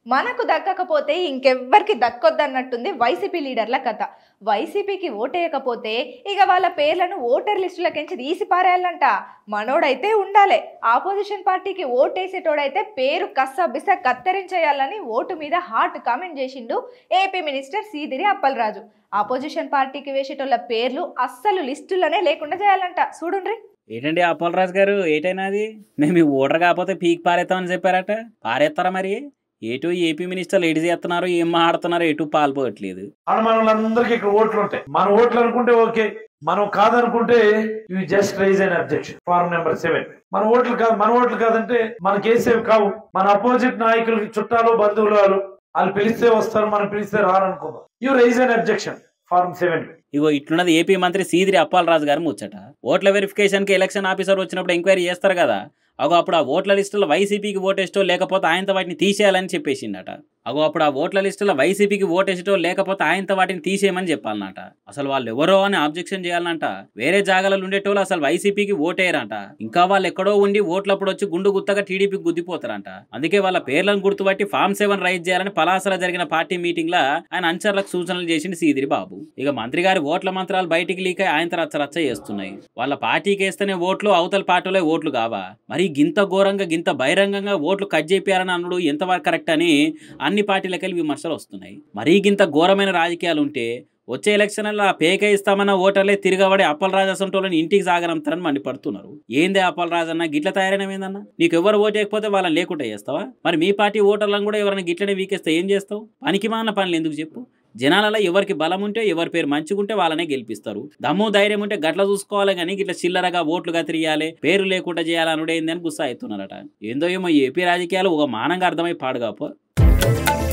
మనకు దక్కకపోతే ఇంకెవ్వరికి దక్కొద్దన్నట్టుంది వైసీపీ లీడర్ల కథ వైసీపీకి ఓటేయకపోతే ఇక వాళ్ళ పేర్లను ఓటర్ లిస్టులకించి తీసి పారేయాలంట మనోడైతే ఉండాలి ఆపోజిషన్ పార్టీకి ఓటేసేటోడైతే పేరు కస్స బిస కత్తరించేయాలని ఓటు మీద హాట్ కామెంట్ చేసిండు AP minister Seediri Appalaraju opposition పార్టీకి వేసేటోళ్ళ పేర్లు అస్సలు లిస్టులోనే లేకుండా చేయాలంట చూడుండ్రి ఏంటండి అప్పలరాజు గారు ఏటైనా అది మేము ఈ ఓటర్ కాకపోతే పీక్ పారేస్తామని చెప్పారట పారేస్తారా మరి ఏటో ఏపీ మినిస్టర్లు ఏడు చేస్తున్నారు ఏం మాడుతున్నారు ఎటు పాల్పోవట్లేదు మన మనలందరికీ ఇక్కడ ఓట్లు ఉంటాయి మన ఓట్లు అనుకుంటే ఓకే మనం కాదనుకుంటే you just raise an objection form number seven మన ఓట్లు కాదు మన ఓట్లు కాదంటే మనకి వేసేవి కావు మన అపోజిట్ నాయకులకి చుట్టాలు బంధువులు వాళ్ళు వాళ్ళు పిలిస్తే వస్తారు మనం పిలిస్తే రారనుకుందాం you raise an objection form seven ఇగో ఇట్లున్నది ఏపీ మంత్రి సీదిరి అప్పాలరాజు గారు ముచ్చట ఓట్ల వెరిఫికేషన్కి ఎలక్షన్ ఆఫీసర్ వచ్చినప్పుడు ఎంక్వైరీ చేస్తారు కదా అగో అప్పుడు ఆ ఓట్ల లిస్టులో వైసీపీకి ఓటేస్టో లేకపోతే ఆయనతో వాటిని తీసేయాలని చెప్పేసిండట అగో అప్పుడు ఆ ఓట్ల లిస్టులో వైసీపీకి ఓటేసటో లేకపోతే ఆయనతో వాటిని తీసేయమని చెప్పాలన్నట అసలు వాళ్ళు ఎవరో అని అబ్జెక్షన్ చేయాలనంట వేరే జాగాలలో ఉండేటోళ్ళు అసలు వైసీపీకి ఓటేయరంట ఇంకా వాళ్ళు ఎక్కడో ఉండి ఓట్లప్పుడు వచ్చి గుండు గుత్తగా టీడీపీకి గుద్దిపోతారంట అందుకే వాళ్ళ పేర్లను గుర్తుపట్టి ఫామ్ సెవెన్ రైజ్ చేయాలని పలాసలో జరిగిన పార్టీ మీటింగ్ లా ఆయన అంచర్లకు సూచనలు చేసింది సీదిరి బాబు ఇక మంత్రి గారి ఓట్ల మంత్రాలు బయటికి లీక్ అయి ఆయన రచ్చ రచ్చ చేస్తున్నాయి వాళ్ళ పార్టీకి వేస్తేనే ఓట్లు అవతల పార్టీలో ఓట్లు కావా మరి గింత ఘోరంగా గింత బహిరంగంగా ఓట్లు కట్ చేపియారని అనుడు ఎంతవరకు కరెక్ట్ అని అన్ని పార్టీలకెళ్ళి విమర్శలు వస్తున్నాయి మరీ గింత ఘోరమైన రాజకీయాలు ఉంటే వచ్చే ఎలక్షన్లలో ఆ పేక ఇస్తామన్న ఓటర్లే తిరగబడి అప్పలరాజు అసంటోళ్ళని ఇంటికి సాగనంతారని మండిపడుతున్నారు ఏందే అప్పలరాజు అన్న గిట్ల తయారైనవేందన్న నీకు ఎవరు ఓటేయకపోతే వాళ్ళని లేకుండా చేస్తావా మరి మీ పార్టీ ఓటర్లను కూడా ఎవరైనా గిట్లనే వీకేస్తే ఏం చేస్తావు పనికి మాన పనులు ఎందుకు చెప్పు జనాలలో ఎవరికి బలం ఉంటే ఎవరి పేరు మంచిగుంటే వాళ్ళనే గెలిపిస్తారు దమ్ము ధైర్యం ఉంటే గట్ల చూసుకోవాలి కానీ గిట్ల చిల్లరగా ఓట్లు గతిరియాలి పేరు లేకుండా చేయాలనుడేంది అని గుస్సా అవుతున్నారట ఏందో ఏమో ఈ ఏపీ రాజకీయాలు ఒక మానంగా అర్థమై పాడుగాపో